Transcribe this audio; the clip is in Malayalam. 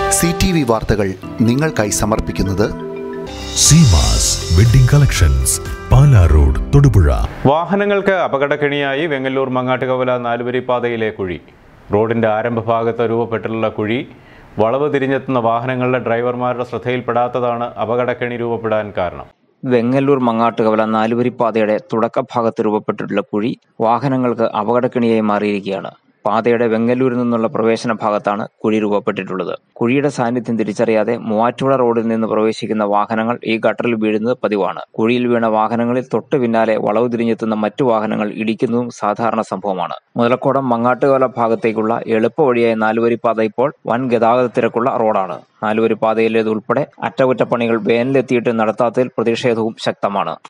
സി ടി വി വാർത്തകൾ നിങ്ങൾക്കായി സമർപ്പിക്കുന്നത് Seemas wedding collections Pala road Thodupuzha വാഹനങ്ങൾക്ക് അപകടക്കെണിയായി വെങ്ങല്ലൂർ മങ്ങാട്ടുകവല നാലുവരി പാതയിലെ കുഴി റോഡിന്റെ ആരംഭഭാഗത്ത് രൂപപ്പെട്ടിട്ടുള്ള കുഴി വളവ് തിരിഞ്ഞെത്തുന്ന വാഹനങ്ങളുടെ ഡ്രൈവർമാരുടെ ശ്രദ്ധയിൽപ്പെടാത്തതാണ് അപകടക്കെണി രൂപപ്പെടാൻ കാരണം വെങ്ങല്ലൂർ മങ്ങാട്ടുകവല നാലുവരിപ്പാതയുടെ തുടക്കഭാഗത്ത് രൂപപ്പെട്ടിട്ടുള്ള കുഴി വാഹനങ്ങൾക്ക് അപകടക്കെണിയായി മാറിയിരിക്കുകയാണ് പാതയുടെ വെങ്ങല്ലൂരിൽ നിന്നുള്ള പ്രവേശന ഭാഗത്താണ് കുഴി രൂപപ്പെട്ടിട്ടുള്ളത് കുഴിയുടെ സാന്നിധ്യം തിരിച്ചറിയാതെ മൂവാറ്റുപുഴ റോഡിൽ നിന്ന് പ്രവേശിക്കുന്ന വാഹനങ്ങൾ ഈ ഗട്ടറിൽ വീഴുന്നത് പതിവാണ് കുഴിയിൽ വീണ വാഹനങ്ങളിൽ തൊട്ടു പിന്നാലെ വളവ് തിരിഞ്ഞെത്തുന്ന മറ്റു വാഹനങ്ങൾ ഇടിക്കുന്നതും സാധാരണ സംഭവമാണ് മുതലക്കോടം മങ്ങാട്ടുകവല ഭാഗത്തേക്കുള്ള എളുപ്പവഴിയായ നാലുവരിപ്പാത ഇപ്പോൾ വൻ ഗതാഗത തിരക്കുള്ള റോഡാണ് നാലുവരിപ്പാതയിലേതുൾപ്പെടെ അറ്റകുറ്റപ്പണികൾ വേനലെത്തിയിട്ട് നടത്താത്തതിൽ പ്രതിഷേധവും ശക്തമാണ്